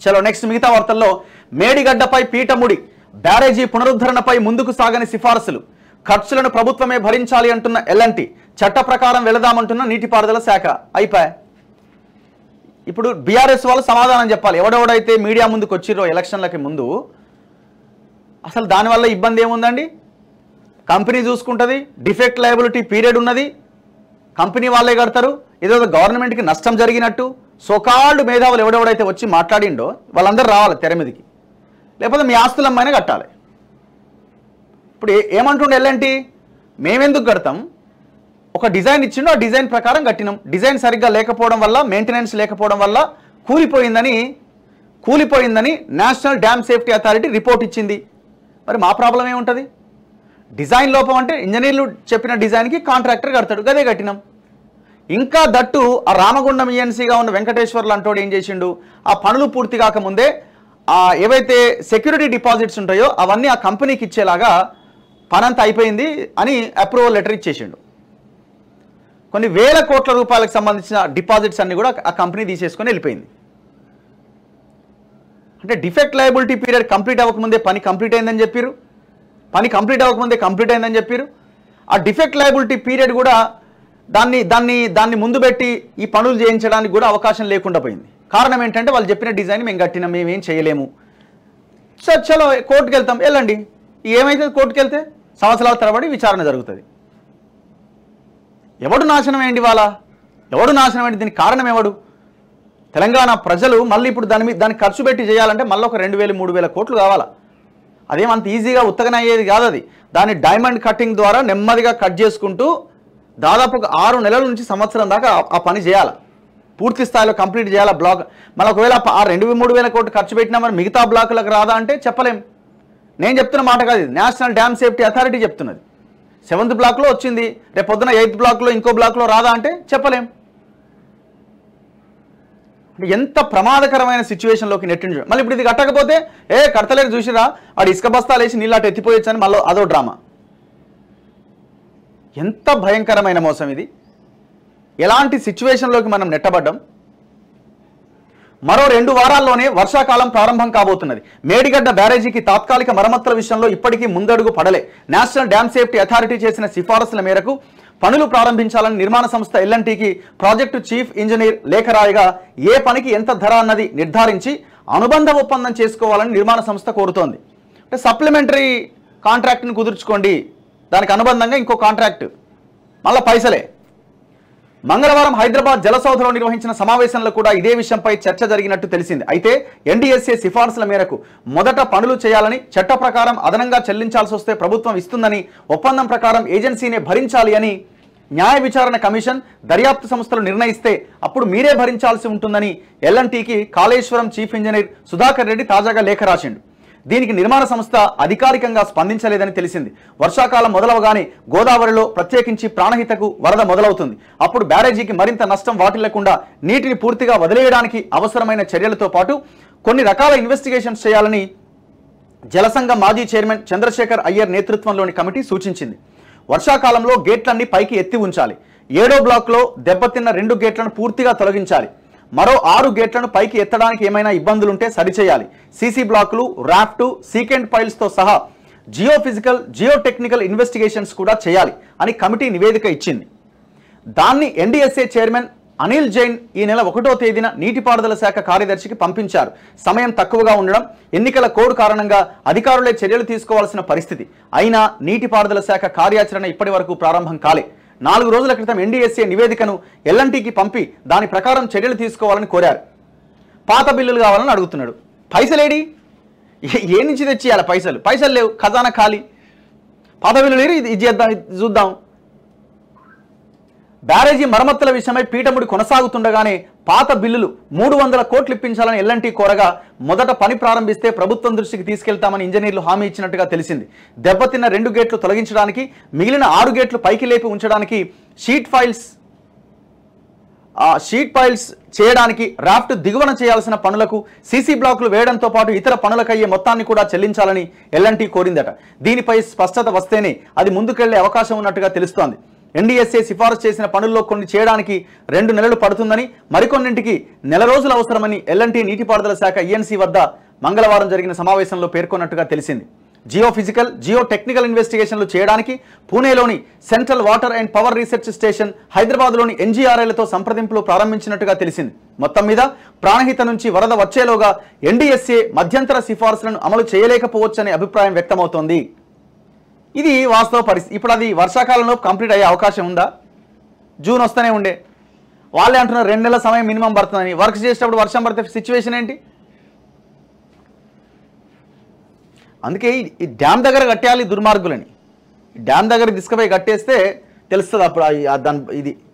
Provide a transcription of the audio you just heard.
చలో నెక్స్ట్ మిగతా వార్తల్లో మేడిగడ్డపై పీఠముడి బ్యారేజీ పునరుద్ధరణపై ముందుకు సాగని సిఫారసులు ఖర్చులను ప్రభుత్వమే భరించాలి అంటున్న ఎల్ఎన్టీ చట్ట ప్రకారం వెళదామంటున్న నీటిపారుదల శాఖ అయిపోయా ఇప్పుడు బీఆర్ఎస్ వాళ్ళు సమాధానం చెప్పాలి ఎవడెవడైతే మీడియా ముందుకు వచ్చిర్రో ఎలక్షన్లకి ముందు అసలు దానివల్ల ఇబ్బంది ఏముందండి కంపెనీ చూసుకుంటుంది డిఫెక్ట్ లయబిలిటీ పీరియడ్ ఉన్నది కంపెనీ వాళ్ళే కడతారు ఏదో గవర్నమెంట్కి నష్టం జరిగినట్టు సోకాళ్ళు మేధావులు ఎవడెవడైతే వచ్చి మాట్లాడిండో వాళ్ళందరూ రావాలి తెర మీదకి లేకపోతే మీ ఆస్తులమ్మైనా కట్టాలి ఇప్పుడు ఏ- ఏమంటుండే ఎల్లంటి మేమెందుకు కడతాం ఒక డిజైన్ ఇచ్చిండు ఆ డిజైన్ ప్రకారం కట్టినాం డిజైన్ సరిగ్గా లేకపోవడం వల్ల మెయింటెనెన్స్ లేకపోవడం వల్ల కూలిపోయిందని కూలిపోయిందని national dam safety authority report ఇచ్చింది మరి మా ప్రాబ్లం ఏముంటుంది డిజైన్ లోపం అంటే ఇంజనీర్లు చెప్పిన డిజైన్కి కాంట్రాక్టర్ కడతాడు గదే కట్టినాం ఇంకా దట్టు ఆ రామగుండం ఈఎన్సీగా ఉన్న వెంకటేశ్వర్లు అంటోడు ఏం చేసిండు ఆ పనులు పూర్తి కాకముందే ఆ ఏవైతే సెక్యూరిటీ డిపాజిట్స్ ఉంటాయో అవన్నీ ఆ కంపెనీకి ఇచ్చేలాగా పనంతా అయిపోయింది అని అప్రూవల్ లెటర్ ఇచ్చేసిండు కొన్ని వేల కోట్ల రూపాయలకు సంబంధించిన డిపాజిట్స్ అన్ని కూడా ఆ కంపెనీ తీసేసుకొని వెళ్ళిపోయింది అంటే డిఫెక్ట్ లయబిలిటీ పీరియడ్ కంప్లీట్ అవ్వకముందే పని కంప్లీట్ అయిందని చెప్పారు పని కంప్లీట్ అవ్వకముందే కంప్లీట్ అయిందని చెప్పారు ఆ డిఫెక్ట్ లయబిలిటీ పీరియడ్ కూడా దాన్ని దాన్ని దాన్ని ముందు పెట్టి ఈ పనులు చేయించడానికి కూడా అవకాశం లేకుండా పోయింది కారణం ఏంటంటే వాళ్ళు చెప్పిన డిజైన్ మేము కట్టినాం మేము ఏం చేయలేము సార్ చలో కోర్టుకు వెళ్తాం వెళ్ళండి ఏమైతే కోర్టుకు వెళ్తే సంవత్సరాల తరబడి విచారణ జరుగుతుంది ఎవడు నాశనం ఏంటి వాళ్ళ ఎవడు నాశనం ఏంటి దీనికి కారణం ఎవడు తెలంగాణ ప్రజలు మళ్ళీ ఇప్పుడు దాని మీద దానికి ఖర్చు పెట్టి చేయాలంటే మళ్ళీ ఒక రెండు వేలు మూడు వేల కోట్లు కావాలా అదేం అంత ఈజీగా ఉత్తగన అయ్యేది కాదు అది దాన్ని డైమండ్ కటింగ్ ద్వారా నెమ్మదిగా కట్ చేసుకుంటూ దాదాపు ఒక ఆరు నెలల నుంచి సంవత్సరం దాకా ఆ- ఆ పని చేయాలి పూర్తి స్థాయిలో కంప్లీట్ చేయాలి బ్లాక్ మళ్ళీ ఒకవేళ ఆ రెండు మూడు వేల కోట్లు ఖర్చు పెట్టినా మరి మిగతా బ్లాకులకు రాదా అంటే చెప్పలేం నేను చెప్తున్న మాట కాదు ఇది నేషనల్ డ్యామ్ సేఫ్టీ అథారిటీ చెప్తున్నది సెవెంత్ బ్లాక్లో వచ్చింది రేపు పొద్దున ఎయిత్ బ్లాక్లో ఇంకో బ్లాక్లో రాదా అంటే చెప్పలేం అంటే ఎంత ప్రమాదకరమైన సిచ్యువేషన్లోకి నెట్టించు మళ్ళీ ఇప్పుడు ఇది కట్టకపోతే ఏ కడతలేరు చూసిరా ఆడు ఇసుక బస్తాలు వేసి నీళ్ళు అటు ఎత్తిపోయొచ్చు అని మళ్ళీ అదో డ్రామా ఎంత భయంకరమైన మోసం ఇది ఎలాంటి సిచ్యువేషన్లోకి మనం నెట్టబడ్డం మరో రెండు వారాల్లోనే వర్షాకాలం ప్రారంభం కాబోతున్నది మేడిగడ్డ బ్యారేజీకి తాత్కాలిక మరమ్మతుల విషయంలో ఇప్పటికీ ముందడుగు పడలే నేషనల్ డ్యామ్ సేఫ్టీ అథారిటీ చేసిన సిఫారసుల మేరకు పనులు ప్రారంభించాలని నిర్మాణ సంస్థ ఎల్ఎన్టీకి ప్రాజెక్టు చీఫ్ ఇంజనీర్ లేఖ రాయగా ఏ పనికి ఎంత ధర అన్నది నిర్ధారించి అనుబంధ ఒప్పందం చేసుకోవాలని నిర్మాణ సంస్థ కోరుతోంది అంటే సప్లిమెంటరీ కాంట్రాక్ట్ని కుదుర్చుకోండి దానికి అనుబంధంగా ఇంకో కాంట్రాక్ట్ మళ్ళీ పైసలే మంగళవారం హైదరాబాద్ జలసౌధలో నిర్వహించిన సమావేశంలో కూడా ఇదే విషయంపై చర్చ జరిగినట్టు తెలిసింది అయితే ఎన్డీఎస్ఏ సిఫార్సుల మేరకు మొదట పనులు చేయాలని చట్ట ప్రకారం అదనంగా చెల్లించాల్సి వస్తే ప్రభుత్వం ఇస్తుందని ఒప్పందం ప్రకారం ఏజెన్సీనే భరించాలి అని న్యాయ విచారణ కమిషన్ దర్యాప్తు సంస్థలు నిర్ణయిస్తే అప్పుడు మీరే భరించాల్సి ఉంటుందని ఎల్ఎన్టీకి కాళేశ్వరం చీఫ్ ఇంజనీర్ సుధాకర్ రెడ్డి తాజాగా లేఖ రాసిండు దీనికి నిర్మాణ సంస్థ అధికారికంగా స్పందించలేదని తెలిసింది వర్షాకాలం మొదలవగానే గోదావరిలో ప్రత్యేకించి ప్రాణహితకు వరద మొదలవుతుంది అప్పుడు బ్యారేజీకి మరింత నష్టం వాటిల్లకుండా నీటిని పూర్తిగా వదిలేయడానికి అవసరమైన చర్యలతో పాటు కొన్ని రకాల ఇన్వెస్టిగేషన్స్ చేయాలని జలసంఘం మాజీ చైర్మన్ చంద్రశేఖర్ అయ్యర్ నేతృత్వంలోని కమిటీ సూచించింది వర్షాకాలంలో గేట్లన్నీ పైకి ఎత్తి ఉంచాలి ఏడో బ్లాక్లో దెబ్బతిన్న రెండు గేట్లను పూర్తిగా తొలగించాలి మరో ఆరు గేట్లను పైకి ఎత్తడానికి ఏమైనా ఇబ్బందులుంటే సరిచేయాలి సీసీ బ్లాకులు రాఫ్ట్ సీకెండ్ ఫైల్స్తో సహా geo physical geo technical investigations కూడా చేయాలి అని కమిటీ నివేదిక ఇచ్చింది దాన్ని ఎన్డీఎస్ఏ చైర్మన్ అనిల్ జైన్ ఈ నెల ఒకటో తేదీన నీటిపారుదల శాఖ కార్యదర్శికి పంపించారు సమయం తక్కువగా ఉండడం ఎన్నికల కోడ్ కారణంగా అధికారులే చర్యలు తీసుకోవాల్సిన పరిస్థితి అయినా నీటిపారుదల శాఖ కార్యాచరణ ఇప్పటి వరకు ప్రారంభం కాలే నాలుగు రోజుల క్రితం ఎన్డీఎస్ఏ నివేదికను ఎల్ఎన్టీకి పంపి దాని ప్రకారం చర్యలు తీసుకోవాలని కోరారు పాత బిల్లులు కావాలని అడుగుతున్నాడు పైసలేడి ఏ- ఏ నుంచి తెచ్చియాలి పైసలు పైసలు లేవు ఖజానా ఖాళీ పాత బిల్లులు లేరు, ఇది ఇది చేద్దాం ఇది చూద్దాం బ్యారేజీ మరమ్మతుల విషయమై పీఠముడి కొనసాగుతుండగానే పాత బిల్లులు మూడు వందల కోట్లు ఇప్పించాలని ఎల్ఎన్టీ కోరగా మొదట పని ప్రారంభిస్తే ప్రభుత్వం దృష్టికి తీసుకెళ్తామని ఇంజనీర్లు హామీ ఇచ్చినట్టుగా తెలిసింది దెబ్బతిన్న రెండు గేట్లు తొలగించడానికి మిగిలిన ఆరు గేట్లు పైకి లేపి ఉంచడానికి షీట్ ఫైల్స్ ఆ షీట్ ఫైల్స్ చేయడానికి రాఫ్ట్ దిగువన చేయాల్సిన పనులకు సీసీ బ్లాకులు వేయడంతో పాటు ఇతర పనులకయ్యే మొత్తాన్ని కూడా చెల్లించాలని ఎల్ఎన్టీ కోరిందట దీనిపై స్పష్టత వస్తేనే అది ముందుకెళ్లే అవకాశం ఉన్నట్టుగా తెలుస్తోంది ఎన్డీఎస్ఏ సిఫారసు చేసిన పనుల్లో కొన్ని చేయడానికి రెండు నెలలు పడుతుందని మరికొన్నింటికి నెల రోజులు అవసరమని ఎల్ఎన్టీ నీటిపారుదల శాఖ ఈఎన్సీ వద్ద మంగళవారం జరిగిన సమావేశంలో పేర్కొన్నట్టుగా తెలిసింది జియో ఫిజికల్ జియో టెక్నికల్ ఇన్వెస్టిగేషన్లు చేయడానికి పూణేలోని central water and power research station హైదరాబాద్లోని ఎన్జీఆర్ఐలతో సంప్రదింపులు ప్రారంభించినట్టుగా తెలిసింది మొత్తం మీద ప్రాణహిత నుంచి వరద వచ్చేలోగా ఎన్డీఎస్ఏ మధ్యంతర సిఫార్సులను అమలు చేయలేకపోవచ్చనే అభిప్రాయం వ్యక్తమవుతోంది ఇది వాస్తవ పరిస్థితి ఇప్పుడు అది వర్షాకాలంలో కంప్లీట్ అయ్యే అవకాశం ఉందా జూన్ వస్తూనే ఉండే వాళ్ళే అంటున్నారు రెండు నెలల సమయం మినిమం పడుతుందని వర్క్ చేసేటప్పుడు వర్షం పడితే సిచ్యువేషన్ ఏంటి అందుకే ఈ- ఈ డ్యామ్ దగ్గర కట్టేయాలి దుర్మార్గులని ఈ డ్యామ్ దగ్గర తీసుకుపోయి కట్టేస్తే తెలుస్తుంది అప్పుడు ఆ- ఆ దాని ఇది